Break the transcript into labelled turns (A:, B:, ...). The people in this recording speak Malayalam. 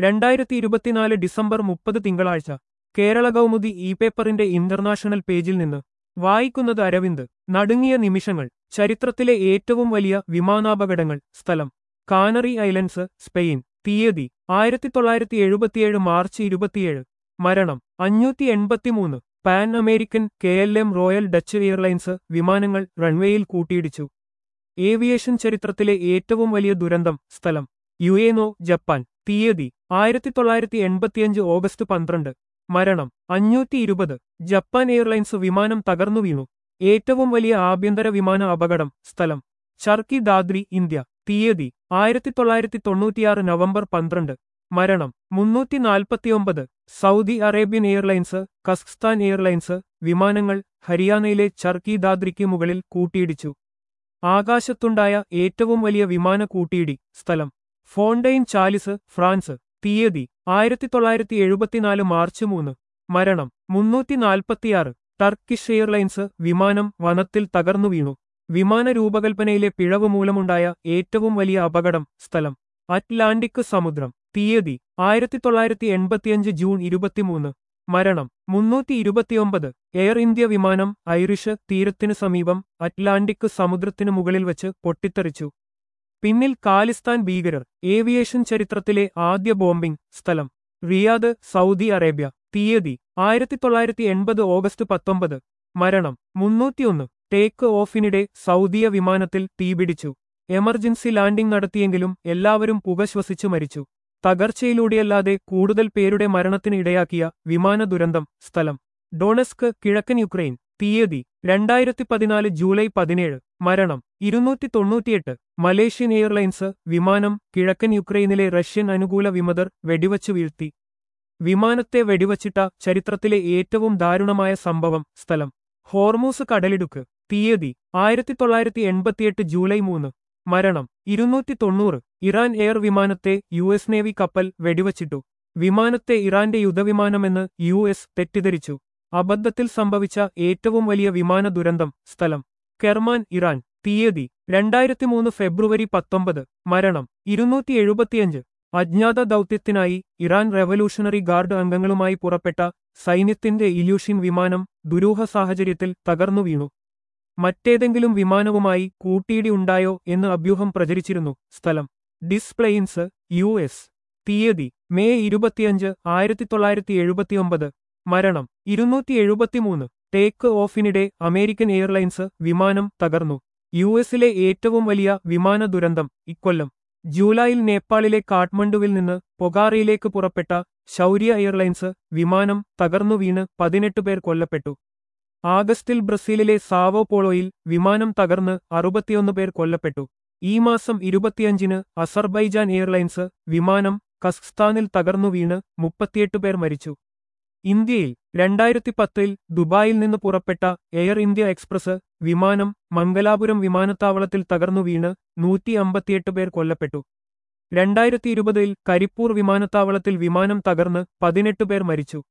A: രണ്ടായിരത്തി ഇരുപത്തിനാല് ഡിസംബർ മുപ്പത് തിങ്കളാഴ്ച കേരള കൗമുദി ഇ പേപ്പറിന്റെ ഇന്റർനാഷണൽ പേജിൽ നിന്ന് വായിക്കുന്നത് അരവിന്ദ് നടുങ്ങിയ നിമിഷങ്ങൾ ചരിത്രത്തിലെ ഏറ്റവും വലിയ വിമാനാപകടങ്ങൾ സ്ഥലം കാനറി ഐലൻഡ്സ് സ്പെയിൻ തീയതി ആയിരത്തി തൊള്ളായിരത്തി എഴുപത്തിയേഴ് മാർച്ച് ഇരുപത്തിയേഴ് മരണം അഞ്ഞൂറ്റി എൺപത്തിമൂന്ന് Pan American K L M Royal Dutch Airlines വിമാനങ്ങൾ റൺവേയിൽ കൂട്ടിയിടിച്ചു ഏവിയേഷൻ ചരിത്രത്തിലെ ഏറ്റവും വലിയ ദുരന്തം സ്ഥലം യുഎനോ ജപ്പാൻ തീയതി ആയിരത്തി തൊള്ളായിരത്തി എൺപത്തിയഞ്ച് ഓഗസ്റ്റ് പന്ത്രണ്ട് മരണം അഞ്ഞൂറ്റി ഇരുപത് ജപ്പാൻ എയർലൈൻസ് വിമാനം തകർന്നു വീണു ഏറ്റവും വലിയ ആഭ്യന്തര വിമാന അപകടം സ്ഥലം ചർക്കി ദാദ്രി ഇന്ത്യ തീയതി ആയിരത്തി തൊള്ളായിരത്തി തൊണ്ണൂറ്റിയാറ് നവംബർ പന്ത്രണ്ട് മരണം മുന്നൂറ്റി നാൽപ്പത്തിയൊമ്പത് Saudi Arabian Airlines Kazakhstan Airlines വിമാനങ്ങൾ ഹരിയാനയിലെ ചർക്കി ദാദ്രിക്ക് മുകളിൽ കൂട്ടിയിടിച്ചു ആകാശത്തുണ്ടായ ഏറ്റവും വലിയ വിമാന കൂട്ടിയിടി സ്ഥലം ഫോണ്ടൈൻ ചാലിസ് ഫ്രാൻസ് തീയതി ആയിരത്തി തൊള്ളായിരത്തി എഴുപത്തിനാല് മാർച്ച് മൂന്ന് മരണം മുന്നൂറ്റി നാൽപ്പത്തിയാറ് ടർക്കിഷ് എയർലൈൻസ് വിമാനം വനത്തിൽ തകർന്നു വീണു വിമാന രൂപകൽപ്പനയിലെ പിഴവ് മൂലമുണ്ടായ ഏറ്റവും വലിയ അപകടം സ്ഥലം അറ്റ്ലാന്റിക് സമുദ്രം തീയതി ആയിരത്തി തൊള്ളായിരത്തി എൺപത്തിയഞ്ച് ജൂൺ ഇരുപത്തിമൂന്ന് മരണം മുന്നൂറ്റി ഇരുപത്തിയൊമ്പത് എയർ ഇന്ത്യ വിമാനം ഐറിഷ് തീരത്തിനു സമീപം അറ്റ്ലാന്റിക് സമുദ്രത്തിനു മുകളിൽ വെച്ച് പൊട്ടിത്തെറിച്ചു പിന്നിൽ കാലിസ്ഥാൻ ഭീകരർ ഏവിയേഷൻ ചരിത്രത്തിലെ ആദ്യ ബോംബിംഗ് സ്ഥലം റിയാദ് സൗദി അറേബ്യ തീയതി ആയിരത്തി തൊള്ളായിരത്തി എൺപത് ഓഗസ്റ്റ് പത്തൊമ്പത് മരണം മുന്നൂറ്റിയൊന്ന് ടേക്ക് ഓഫിനിടെ സൗദിയ വിമാനത്തിൽ തീപിടിച്ചു എമർജൻസി ലാൻഡിംഗ് നടത്തിയെങ്കിലും എല്ലാവരും പുക ശ്വസിച്ചു മരിച്ചു തകർച്ചയിലൂടെയല്ലാതെ കൂടുതൽ പേരുടെ മരണത്തിന് ഇടയാക്കിയ വിമാന ദുരന്തം സ്ഥലം ഡൊണസ്ക് കിഴക്കൻ യുക്രൈൻ തീയതി രണ്ടായിരത്തി പതിനാല് ജൂലൈ പതിനേഴ് മരണം ഇരുന്നൂറ്റി തൊണ്ണൂറ്റിയെട്ട് മലേഷ്യൻ എയർലൈൻസ് വിമാനം കിഴക്കൻ യുക്രൈനിലെ റഷ്യൻ അനുകൂല വിമതർ വെടിവച്ചു വീഴ്ത്തി വിമാനത്തെ വെടിവച്ചിട്ട ചരിത്രത്തിലെ ഏറ്റവും ദാരുണമായ സംഭവം സ്ഥലം ഹോർമൂസ് കടലിടുക്ക് തീയതി ആയിരത്തി തൊള്ളായിരത്തി എൺപത്തിയെട്ട് ജൂലൈ മൂന്ന് മരണം ഇരുന്നൂറ്റി തൊണ്ണൂറ് ഇറാൻ എയർ വിമാനത്തെ യു എസ് നേവി കപ്പൽ വെടിവച്ചിട്ടു വിമാനത്തെ ഇറാന്റെ യുദ്ധവിമാനമെന്ന് യു എസ് തെറ്റിദ്ധരിച്ചു അബദ്ധത്തിൽ സംഭവിച്ച ഏറ്റവും വലിയ വിമാന ദുരന്തം സ്ഥലം കെർമാൻ ഇറാൻ തീയതി രണ്ടായിരത്തി മൂന്ന് ഫെബ്രുവരി പത്തൊമ്പത് മരണം ഇരുന്നൂറ്റി എഴുപത്തിയഞ്ച് അജ്ഞാത ദൗത്യത്തിനായി ഇറാൻ റെവല്യൂഷണറി ഗാർഡ് അംഗങ്ങളുമായി പുറപ്പെട്ട സൈന്യത്തിന്റെ ഇല്യൂഷൻ വിമാനം ദുരൂഹ സാഹചര്യത്തിൽ തകർന്നു വീണു മറ്റേതെങ്കിലും വിമാനവുമായി കൂട്ടിയിടി ഉണ്ടായോ എന്ന് അഭ്യൂഹം പ്രചരിച്ചിരുന്നു സ്ഥലം ഡിസ്പ്ലെയിൻസ് യു എസ് തീയതി മെയ് ഇരുപത്തിയഞ്ച് ആയിരത്തി തൊള്ളായിരത്തി എഴുപത്തിയൊമ്പത് മരണം ഇരുന്നൂറ്റി എഴുപത്തിമൂന്ന് ടേക്ക് ഓഫിനിടെ അമേരിക്കൻ എയർലൈൻസ് വിമാനം തകർന്നു യു എസിലെ ഏറ്റവും വലിയ വിമാന ദുരന്തം ഇക്കൊല്ലം ജൂലൈയിൽ നേപ്പാളിലെ കാഠ്മണ്ഡുവിൽ നിന്ന് പൊഗാറയിലേക്ക് പുറപ്പെട്ട ശൗര്യ എയർലൈൻസ് വിമാനം തകർന്നു വീണ് പതിനെട്ട് പേർ കൊല്ലപ്പെട്ടു ആഗസ്റ്റിൽ ബ്രസീലിലെ സാവോ പോളോയിൽ വിമാനം തകർന്ന് അറുപത്തിയൊന്ന് പേർ കൊല്ലപ്പെട്ടു ഈ മാസം ഇരുപത്തിയഞ്ചിന് അസർബൈജാൻ എയർലൈൻസ് വിമാനം കസ്ഖ്സ്ഥാനിൽ തകർന്നു വീണ് മുപ്പത്തിയെട്ട് പേർ മരിച്ചു ഇന്ത്യയിൽ രണ്ടായിരത്തി പത്തിൽ ദുബായിൽ നിന്ന് പുറപ്പെട്ട എയർ ഇന്ത്യ എക്സ്പ്രസ് വിമാനം മംഗലാപുരം വിമാനത്താവളത്തിൽ തകർന്നു വീണ് നൂറ്റി അമ്പത്തിയെട്ട് പേർ കൊല്ലപ്പെട്ടു രണ്ടായിരത്തി ഇരുപതിൽ കരിപ്പൂർ വിമാനത്താവളത്തിൽ വിമാനം തകർന്ന് പതിനെട്ട് പേർ മരിച്ചു